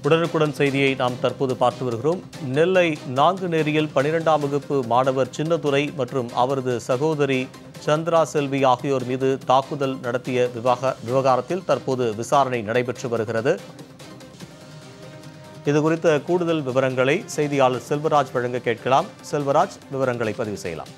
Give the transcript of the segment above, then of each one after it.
உடனுக்குடன் செய்தியை நாம் தற்போது பார்த்து வருகிறோம் நெல்லை நாங்குநேரியில் பனிரெண்டாம் வகுப்பு மாணவர் சின்னதுரை மற்றும் அவரது சகோதரி சந்திரா செல்வி ஆகியோர் மீது தாக்குதல் நடத்திய விவக விவகாரத்தில் தற்போது விசாரணை நடைபெற்று வருகிறது இது குறித்த கூடுதல் விவரங்களை செய்தியாளர் செல்வராஜ் வழங்க கேட்கலாம் செல்வராஜ் விவரங்களை பதிவு செய்யலாம்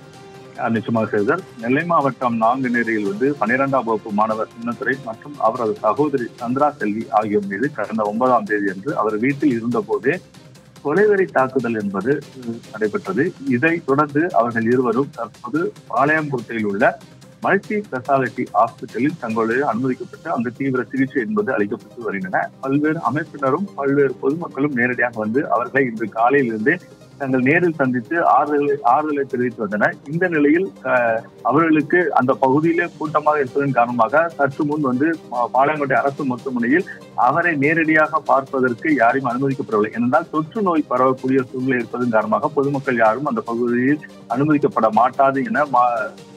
அஹ் நிச்சயமாக செய்தார் நெல்லை மாவட்டம் நாங்குநேரியில் வந்து பன்னிரெண்டாம் வகுப்பு மாணவர் சின்னத்துறை மற்றும் அவரது சகோதரி சந்திரா செல்வி ஆகியோர் மீது கடந்த ஒன்பதாம் தேதி அன்று அவர் வீட்டில் இருந்தபோதே கொலைவெறி தாக்குதல் என்பது அஹ், நடைபெற்றது இதைத் தொடர்ந்து அவர்கள் இருவரும் தற்போது பாளையங்குளத்தில் உள்ள மல்டி ஸ்பெஷாலிட்டி ஹாஸ்பிட்டலில் தங்களுடைய அனுமதிக்கப்பட்டு அங்கு தீவிர சிகிச்சை என்பது அளிக்கப்பட்டு வருகின்றன பல்வேறு அமைப்பினரும் பல்வேறு பொதுமக்களும் நேரடியாக வந்து அவர்களை இன்று காலையிலிருந்து தங்கள் நேரில் சந்தித்து ஆறுதலை ஆறுதலை தெரிவித்து வந்தனர் இந்த நிலையில் அஹ், அவர்களுக்கு அந்த பகுதியிலே கூட்டமாக இருப்பதன் காரணமாக சற்று முன் வந்து பா- பாளையங்கோட்டை அரசு மருத்துவமனையில் அவரை நேரடியாக பார்ப்பதற்கு யாரையும் அனுமதிக்கப்படவில்லை ஏனென்றால் தொற்று நோய் பரவக்கூடிய சூழ்நிலை இருப்பதன் காரணமாக பொதுமக்கள் யாரும் அந்த பகுதியில் அனுமதிக்கப்பட மாட்டாது என மா-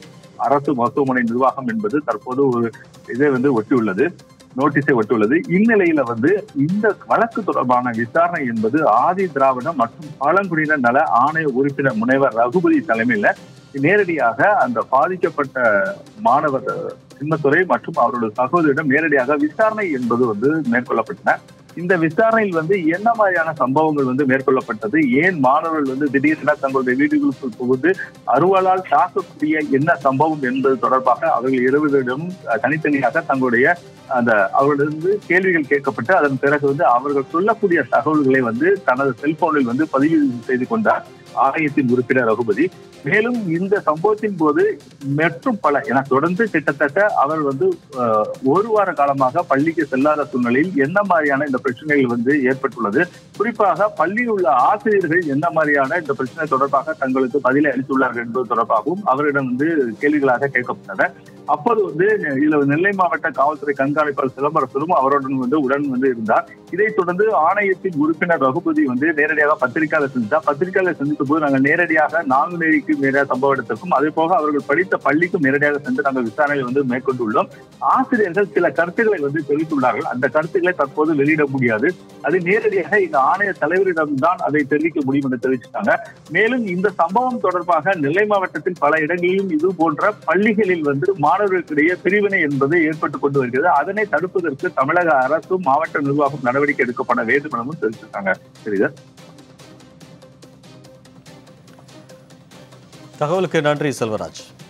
அரசு மருத்துவமனை நிர்வாகம் என்பது தற்போது ஒரு இதை வந்து ஒட்டியுள்ளது நோட்டீஸை ஒட்டியுள்ளது இந்நிலையில வந்து இந்த வழக்கு தொடர்பான விசாரணை என்பது ஆதி திராவிட மற்றும் பழங்குடியினர் நல ஆணைய உறுப்பினர் முனைவர் ரகுபதி தலைமையில நேரடியாக அந்த பாதிக்கப்பட்ட மாணவர் சின்னத்துறை மற்றும் அவருடைய சகோதரியிடம் நேரடியாக விசாரணை என்பது வந்து மேற்கொள்ளப்பட்டன இந்த விசாரணையில் வந்து என்ன மாதிரியான சம்பவங்கள் வந்து மேற்கொள்ளப்பட்டது ஏன் மாணவர்கள் வந்து திடீரென தங்களுடைய வீடுகளுக்குள் புகுந்து அருவாளால் தாக்கக்கூடிய என்ன சம்பவம் என்பது தொடர்பாக அவர்கள் இருவரிடம் அஹ், தனித்தனியாக தங்களுடைய அந்த அவர்களிருந்து கேள்விகள் கேட்கப்பட்டு அதன் பிறகு வந்து அவர்கள் சொல்லக்கூடிய தகவல்களை வந்து தனது செல்போனில் வந்து பதிவு செய்து கொண்டார் ஆணையத்தின் உறுப்பினர் ரகுபதி மேலும் இந்த சம்பவத்தின் போது மற்றும் பல என தொடர்ந்து கிட்டத்தட்ட அவர் வந்து அஹ், ஒரு வார காலமாக பள்ளிக்கு செல்லாத சூழ்நிலையில் என்ன மாதிரியான இந்த பிரச்சனைகள் வந்து ஏற்பட்டுள்ளது குறிப்பாக பள்ளியில் உள்ள ஆசிரியர்கள் என்ன மாதிரியான இந்த பிரச்சனை தொடர்பாக தங்களுக்கு பதிலை அளித்துள்ளார்கள் என்பது தொடர்பாகவும் அவரிடம் வந்து கேள்விகளாக கேட்கப்பட்டன அப்போது வந்து இதுல நெல்லை மாவட்ட காவல்துறை கண்காணிப்பாளர் சிலம்பரசரும் அவருடன் வந்து உடன் வந்து இருந்தார் இதைத் தொடர்ந்து ஆணையத்தின் உறுப்பினர் ரகுபதி வந்து நேரடியாக பத்திரிகையாளர் சந்தித்தார் பத்திரிகையாளர் சந்தித்த போது நாங்கள் நேரடியாக நாங்குநேரிக்கு நேர சம்பவ இடத்திற்கும் அதே போக அவர்கள் படித்த பள்ளிக்கும் நேரடியாக சென்று நாங்கள் விசாரணையை வந்து மேற்கொண்டுள்ளோம் ஆசிரியர்கள் சில கருத்துக்களை வந்து தெரிவித்துள்ளார்கள் அந்த கருத்துக்களை தற்போது வெளியிட முடியாது அது நேரடியாக இந்த ஆணைய தலைவரிடம் தான் அதை தெரிவிக்க முடியும் என்று தெரிவிச்சிட்டாங்க மேலும் இந்த சம்பவம் தொடர்பாக நெல்லை மாவட்டத்தில் பல இடங்களிலும் இது போன்ற பள்ளிகளில் வந்து மாணவர்களுக்கிடையே பிரிவினை என்பது ஏற்பட்டுக் கொண்டு வருகிறது அதனை தடுப்பதற்கு தமிழக அரசும் மாவட்ட நிர்வாகம் நடவடிக்கை எடுக்கப்பட வேண்டும் எனவும் தெரிவிச்சிருக்காங்க சரிதா தகவலுக்கு நன்றி செல்வராஜ்